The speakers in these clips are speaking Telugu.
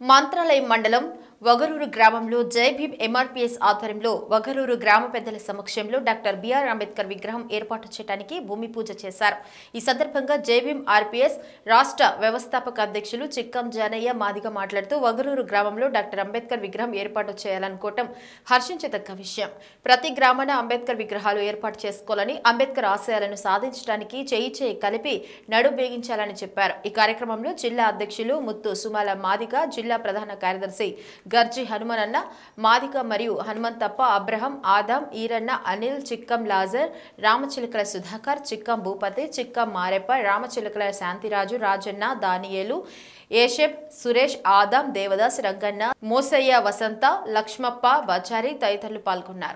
మంత్రాలయం మండలం వగరూరు గ్రామంలో జై భీమ్ ఎంఆర్పీఎస్ ఆధ్వర్యంలో వగరూరు గ్రామ పెద్దల సమక్షంలో డాక్టర్ బిఆర్ అంబేద్కర్ విగ్రహం ఏర్పాటు చేయడానికి భూమి పూజ చేశారు ఈ సందర్భంగా జై భీమ్ ఆర్పీఎస్ రాష్ట్ర వ్యవస్థాపక అధ్యక్షులు చిక్కం జానయ్య మాదిగ మాట్లాడుతూ వగరూరు గ్రామంలో డాక్టర్ అంబేద్కర్ విగ్రహం ఏర్పాటు చేయాలనుకోవటం హర్షించదగ్గ విషయం ప్రతి గ్రామాన అంబేద్కర్ విగ్రహాలు ఏర్పాటు చేసుకోవాలని అంబేద్కర్ ఆశయాలను సాధించడానికి చేయి చేయి కలిపి నడు వేగించాలని చెప్పారు ఈ కార్యక్రమంలో జిల్లా అధ్యక్షులు ముత్తు సుమాల మాదిగ జిల్లా ప్రధాన కార్యదర్శి గర్జి హనుమనన్న మాదిగ మరియు Hanumanthappa Abraham Adam Eeranna Anil Chikkam Lazar Ramachilakala Sudhakar Chikkam Bhupathi Chikkam Mareppa Ramachilakala Shantiraju Rajanna Daniel ఏషెప్ సురేష్ ఆదాం దేవదాస్ రంగన్న మోసయ్య వసంత లక్ష్మప్ప బచారి తదితరులు పాల్గొన్నారు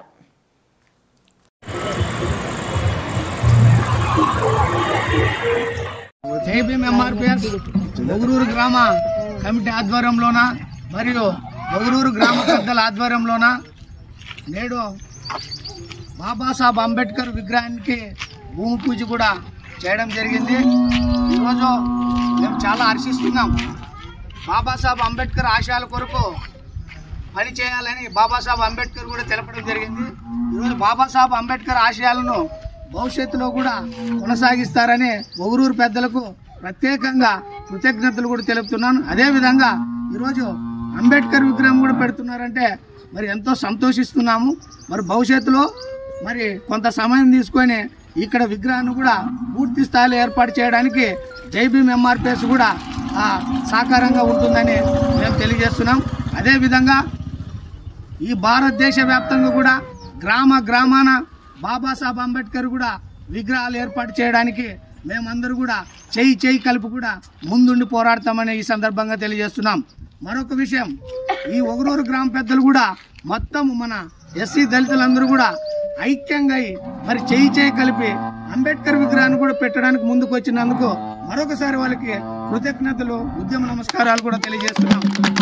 జై భీమ్ ఎంఆర్పిఎస్ ఒగురూరు గ్రామ కమిటీ ఆధ్వర్యంలోన మరియు ఒగురూరు గ్రామ పెద్దల ఆధ్వర్యంలోన నేడు బాబాసాహెబ్ అంబేద్కర్ విగ్రహానికి భూమి పూజ కూడా చేయడం జరిగింది ఈరోజు మేము చాలా హర్షిస్తున్నాం బాబాసాహెబ్ అంబేద్కర్ ఆశయాల కొరకు పని చేయాలని బాబాసాహెబ్ అంబేద్కర్ కూడా తెలపడం జరిగింది ఈరోజు బాబాసాహెబ్ అంబేద్కర్ ఆశయాలను భవిష్యత్తులో కూడా కొనసాగిస్తారని ఒగురూరు పెద్దలకు ప్రత్యేకంగా కృతజ్ఞతలు కూడా తెలుపుతున్నాను అదేవిధంగా ఈరోజు అంబేద్కర్ విగ్రహం కూడా పెడుతున్నారంటే మరి ఎంతో సంతోషిస్తున్నాము మరి భవిష్యత్తులో మరి కొంత సమయం తీసుకొని ఇక్కడ విగ్రహాన్ని కూడా పూర్తి స్థాయిలో ఏర్పాటు చేయడానికి జై భీమ్ ఎంఆర్పిఎస్ కూడా ఆ, సాకారంగా ఉంటుందని మేము తెలియజేస్తున్నాం అదేవిధంగా ఈ భారతదేశ వ్యాప్తంగా కూడా గ్రామ గ్రామాన బాబాసాహెబ్ అంబేద్కర్ కూడా విగ్రహాలు ఏర్పాటు చేయడానికి మేమందరూ కూడా చేయి చేయి కలిపి కూడా ముందుండి పోరాడతామని ఈ సందర్భంగా తెలియజేస్తున్నాం మరొక విషయం ఈ ఒగరూరు గ్రామ పెద్దలు కూడా మొత్తం మన ఎస్సీ దళితులందరూ కూడా ఐక్యంగా అయి మరి చేయి చేయి కలిపి అంబేద్కర్ విగ్రహాన్ని కూడా పెట్టడానికి ముందుకు వచ్చినందుకు మరొకసారి వాళ్ళకి కృతజ్ఞతలు ఉద్యమ నమస్కారాలు కూడా తెలియజేస్తున్నాం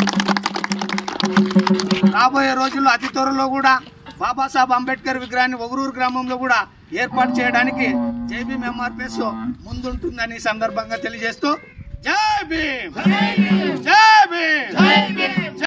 రాబోయే రోజుల్లో అతి త్వరలో కూడా బాబాసాహెబ్ అంబేద్కర్ విగ్రహాన్ని ఒగరూరు గ్రామంలో కూడా ఏర్పాటు చేయడానికి జై భీమ్ ఎంఆర్పిఎస్ ముందుంటుందని ఈ సందర్భంగా తెలియజేస్తూ జై భీమ్ జై భీమ్